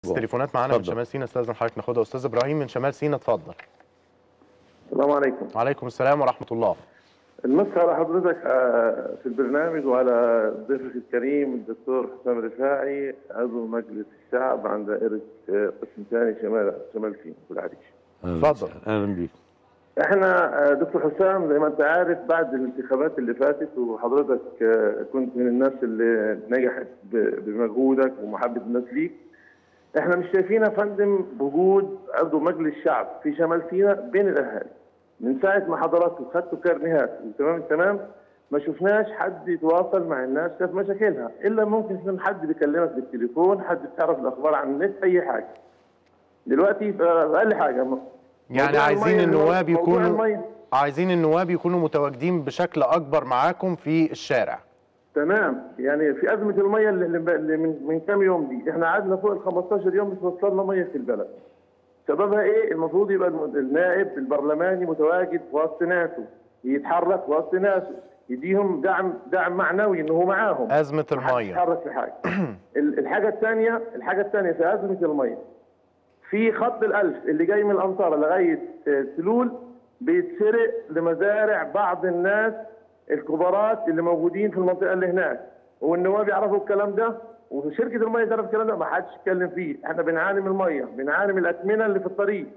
تليفونات معانا من اتفضل. شمال سينا استاذن حضرتك ناخدها استاذ ابراهيم من شمال سينا اتفضل السلام عليكم وعليكم السلام ورحمه الله المسي على حضرتك آه، في البرنامج وعلى ضيفك الكريم الدكتور حسام رفاعي عضو مجلس الشعب عن دائرة آه، قسم ثاني شمال شمال سيناء في العريش اتفضل. اهلا بيك احنا آه، دكتور حسام زي ما انت عارف بعد الانتخابات اللي فاتت وحضرتك آه، كنت من الناس اللي نجحت ب- بمجهودك ومحبة الناس ليك احنا مش شايفين يا فندم وجود عضو مجلس الشعب في شمال سيناء بين الاهالي من ساعه ما حضراتكم خدتوا كارنيهات وتمام التمام ما شفناش حد يتواصل مع الناس في مشاكلها الا ممكن يكون حد بيكلمك بالتليفون حد بتعرف الاخبار عن النت اي حاجه دلوقتي بقى اقل حاجه يعني موضوع عايزين المية اللي هو- النواب موضوع يكونوا المية. عايزين النواب يكونوا متواجدين بشكل اكبر معاكم في الشارع تمام يعني في ازمه الميه اللي اللي من من كام يوم دي احنا قعدنا فوق ال 15 يوم مش وصلنا ميه في البلد سببها ايه المفروض يبقى الم- النائب البرلماني متواجد في وسط ناسه يتحرك في وسط ناسه يديهم دعم دعم معنوي انه هو معاهم ازمه محدش الميه يتحرك في حاجه ال- الحاجه الثانيه الحاجه الثانيه في ازمه الميه في خط الألف اللي جاي من الأمطار لغاية آه، سلول بيتسرق لمزارع بعض الناس الكبارات اللي موجودين في المنطقة اللي هناك والنواب يعرفوا الكلام ده وشركة المية تعرف الكلام ده ما حدش يتكلم فيه احنا بنعاني من المية بنعاني من الأكمنة اللي في الطريق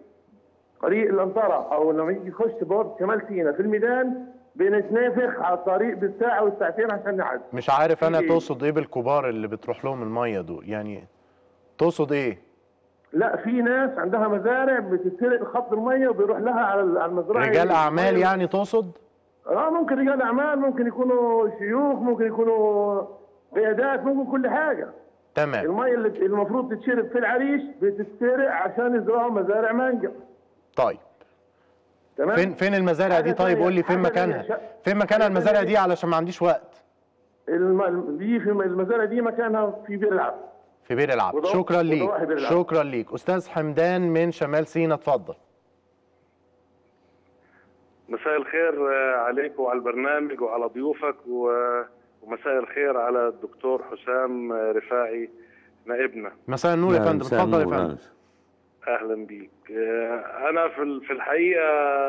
طريق الأنطرة أو لما يجي يخش بورد شمال سينا في الميدان بنتنافخ على الطريق بالساعة والساعتين عشان نعدي مش عارف انا في- تقصد ايه بالكبار اللي بتروح لهم الميه دول يعني تقصد ايه لا في ناس عندها مزارع بتتسرق خط الميه وبيروح لها على على المزرعه رجال اعمال يعني تقصد اه ممكن رجال اعمال ممكن يكونوا شيوخ ممكن يكونوا قيادات ممكن كل حاجه تمام الميه اللي المفروض تتشرب في العريش بتتسرق عشان يزرعوا مزارع مانجا طيب تمام فين فين المزارع دي حاجة طيب تانية- قول لي فين حاجة مكانها تانية. فين مكانها حاجة المزارع تانية. دي علشان ما عنديش وقت الم... دي في المزارع دي مكانها في بير العبد في بير العبد وضو- شكرا ليك وضواحي بير العبد. شكرا ليك استاذ حمدان من شمال سينا اتفضل مساء الخير آه، عليك وعلى البرنامج وعلى ضيوفك و- ومساء الخير على الدكتور حسام آه، رفاعي نائبنا مساء النور يا لا، فندم مساء اتفضل يا النور، فندم أهلا. اهلا بيك آه، انا في ال- في الحقيقه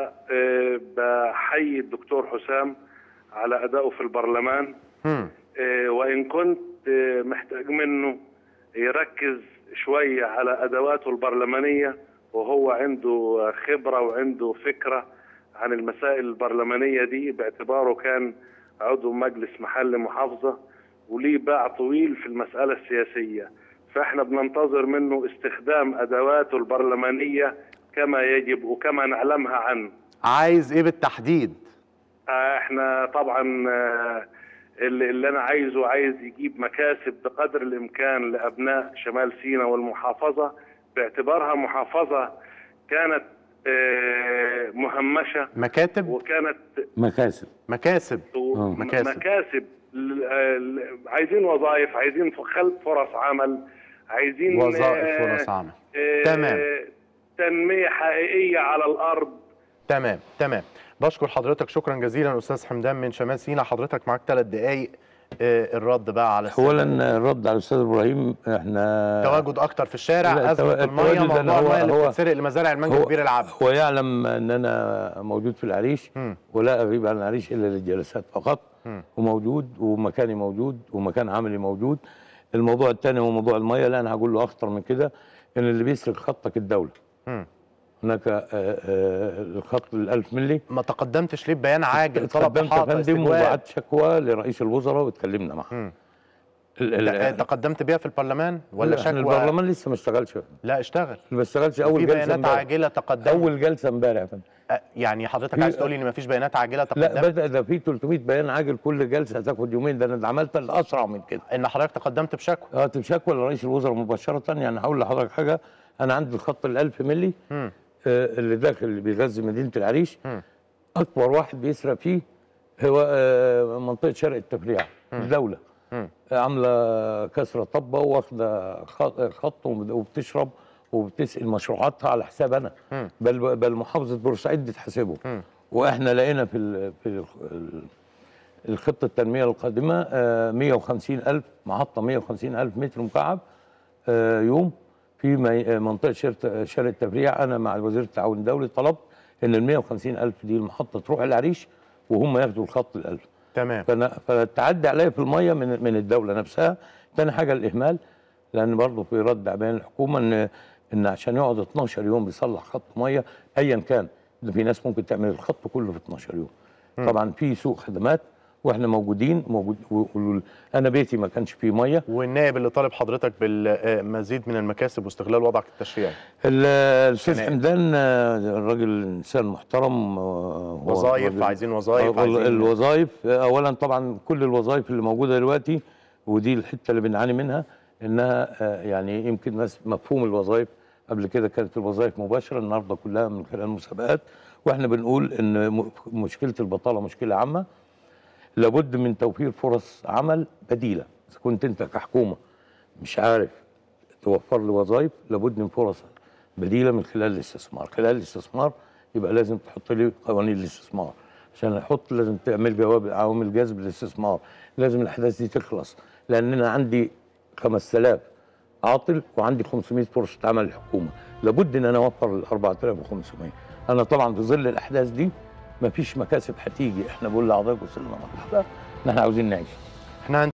آه، بحيي الدكتور حسام على ادائه في البرلمان هم. آه، وان كنت آه، محتاج منه يركز شويه على ادواته البرلمانيه وهو عنده خبره وعنده فكره عن المسائل البرلمانيه دي باعتباره كان عضو مجلس محل محافظه وليه باع طويل في المساله السياسيه فاحنا بننتظر منه استخدام ادواته البرلمانيه كما يجب وكما نعلمها عنه عايز ايه بالتحديد آه، احنا طبعا آه، اللي اللي انا عايزه عايز يجيب مكاسب بقدر الامكان لابناء شمال سيناء والمحافظه باعتبارها محافظه كانت آه، مهمشه مكاتب وكانت مكاسب مكاسب و- مكاسب. مكاسب ل- آه، ل- عايزين وظائف عايزين خلق فرص عمل عايزين وظائف آه، فرص عمل آه، تمام. تنميه حقيقيه على الارض تمام تمام بشكر حضرتك شكرا جزيلا استاذ حمدان من شمال سينا حضرتك معاك ثلاث دقائق آه، الرد بقى على السؤال. اولا الرد على الاستاذ ابراهيم احنا تواجد اكتر في الشارع لا، ازمه التوا- الميه التواجد موضوع أنا هو- الميه اللي هو- بتتسرق لمزارع المانجا هو- وبير العبد هو يعلم ان انا موجود في العريش مم. ولا اغيب عن العريش الا للجلسات فقط مم. وموجود ومكاني موجود ومكان عملي موجود الموضوع الثاني هو موضوع الميه لا انا هقول له اخطر من كده ان اللي بيسرق خطك الدوله مم. هناك آه، آه، الخط ال1000 ملي ما تقدمتش ليه بيان عاجل طلب اتقدمت يا احاطه فندم استجواب وبعت شكوى لرئيس الوزراء واتكلمنا معاه مم. ال- ال- ت- تقدمت بيها في البرلمان ولا لا، شكوى البرلمان لسه ما اشتغلش لا اشتغل ما اشتغلش اول في جلسه بيانات امبارح. عاجله تقدمت اول جلسه امبارح يا فندم أه، يعني حضرتك في- عايز تقول لي ان مفيش بيانات عاجله لا تقدمت بدا ده في 300 بيان عاجل كل جلسه هتاخد يومين ده انا عملت الاسرع من كده ان حضرتك تقدمت بشكوى اه شكوى لرئيس الوزراء مباشره يعني هقول لحضرتك حاجه انا عندي الخط ال1000 ملي مم. آه اللي داخل اللي بيغذي مدينه العريش مم. اكبر واحد بيسرق فيه هو آه منطقه شرق التفريع الدوله مم. آه، عامله كسره طبه واخده خط- خط وبتشرب وبتسقي مشروعاتها على حساب انا مم. بل بل محافظه بورسعيد بتحاسبه مم. واحنا لقينا في ال في ال الخطه التنميه القادمه آه، 150 الف محطه 150 الف متر مكعب آه، يوم في مي- منطقه شرط- شارع التفريع انا مع وزير التعاون الدولي طلبت ان ال 150 الف دي المحطه تروح العريش وهم ياخدوا الخط الالف تمام فأنا- فالتعدي عليا في الميه من من الدوله نفسها تاني حاجه الاهمال لان برضه في رد بين الحكومه ان ان عشان يقعد 12 يوم بيصلح خط ميه ايا كان ده في ناس ممكن تعمل الخط كله في 12 يوم طبعا في سوق خدمات واحنا موجودين موجود و- و- انا بيتي ما كانش فيه ميه والنائب اللي طالب حضرتك بالمزيد من المكاسب واستغلال وضعك التشريعي ال- الاستاذ تمام. حمدان آه، الراجل انسان محترم آه، هو وظائف راجل- عايزين وظائف آه، عايزين الوظائف آه، اولا طبعا كل الوظائف اللي موجوده دلوقتي ودي الحته اللي بنعاني منها انها آه، يعني يمكن ناس مفهوم الوظائف قبل كده كانت الوظائف مباشره النهارده كلها من خلال المسابقات واحنا بنقول ان م- مشكله البطاله مشكله عامه لابد من توفير فرص عمل بديله اذا كنت انت كحكومه مش عارف توفر لي وظائف لابد من فرص بديله من خلال الاستثمار خلال الاستثمار يبقى لازم تحط لي قوانين الاستثمار عشان احط لازم تعمل جواب عوامل جذب الاستثمار لازم الاحداث دي تخلص لان انا عندي 5000 عاطل وعندي 500 فرصه عمل الحكومه لابد ان انا اوفر ال 4500 انا طبعا في ظل الاحداث دي مفيش مكاسب هتيجي احنا بقول لحضرتك وصلنا مرحله ان احنا عاوزين نعيش احنا